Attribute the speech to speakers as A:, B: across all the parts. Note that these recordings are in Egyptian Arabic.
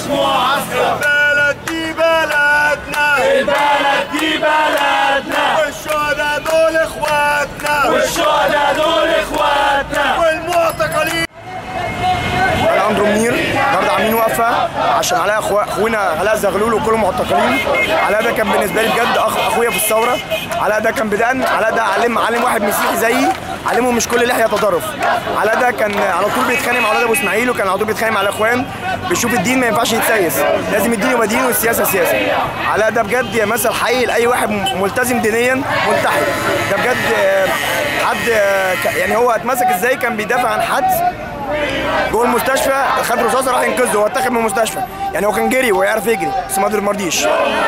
A: معسكر
B: البلد دي بلدنا
A: البلد دي بلدنا
B: والشهداء دول اخواتنا
A: والشهداء دول اخواتنا
B: والمعتقلين انا اندرو منير النهارده عاملين وقفه عشان علاء أخو... اخونا علاء زغلول وكل المعتقلين علاء ده كان بالنسبه لي بجد اخ اخويا في الثوره علاء ده كان بدأن علاء ده علم علم واحد مسيحي زيي علمه مش كل لحيه تطرف علاء ده كان على طول بيتخانق مع اولاد ابو اسماعيل وكان على طول بيتخانق مع الاخوان بيشوف الدين ما ينفعش يتسيس لازم الدين يبقى دين والسياسه سياسه علاء ده بجد يا مثل حي لاي واحد م- ملتزم دينيا ملتحي ده بجد آه، حد آه، ك- يعني هو اتمسك ازاي كان بيدافع عن حد جوه المستشفى خد رصاصه راح ينقذه هو اتاخد من المستشفى يعني هو كان جري ويعرف يجري بس ما ما رضيش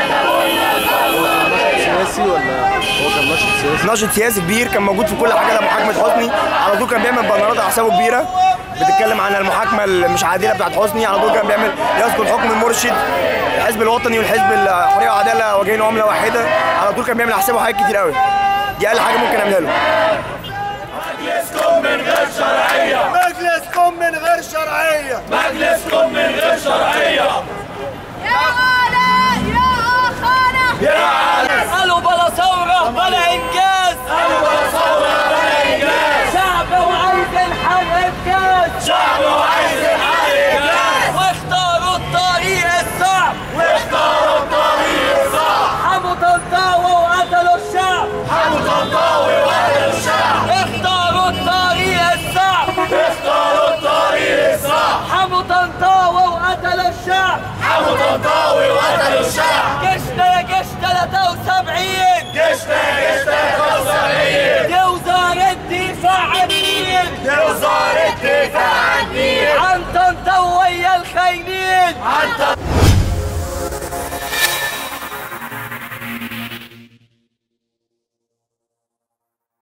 C: سياسي ولا هو كان ناشط سياسي؟
B: ناشط سياسي كبير كان موجود في كل حاجه لمحاكمه حسني على طول كان بيعمل بانرات على حسابه كبيره بتتكلم عن المحاكمه المش عادله بتاعت حسني على طول كان بيعمل يذكر حكم المرشد الحزب الوطني والحزب الحريه والعداله واجهين عمله واحده على طول كان بيعمل على حسابه حاجات كتير قوي دي اقل حاجه ممكن اعملها له
A: مجلسكم من غير شرعية
B: مجلسكم من غير شرعيه
A: مجلسكم من غير شرعية
D: يا علاء يا أخانا
A: يا عالم
E: قالوا بلا ثورة بلا إنجاز
A: قالوا بلا ثورة بلا إنجاز
E: شعب وعايز الحق بجاز
A: شعب وعايز الحق إنجاز
E: واختاروا الطريق الصعب
A: واختاروا الطريق الصعب
E: حموا طنطاوة وقتلوا الشعب
A: حموا طنطاوي وقتلوا الشعب
E: اختاروا الطريق الصعب
A: اختاروا الطريق الصعب
E: حموا طنطاوة وقتلوا الشعب
A: حموا طنطاوي وقتلوا الشعب
E: جيشنا يا جيش 73
A: جيشنا جيشنا 75
E: دي وزارة الدفاع عن مين
A: دي وزارة دفاع عن الدين
E: عن طنطاوة ويا الخاينين
A: عن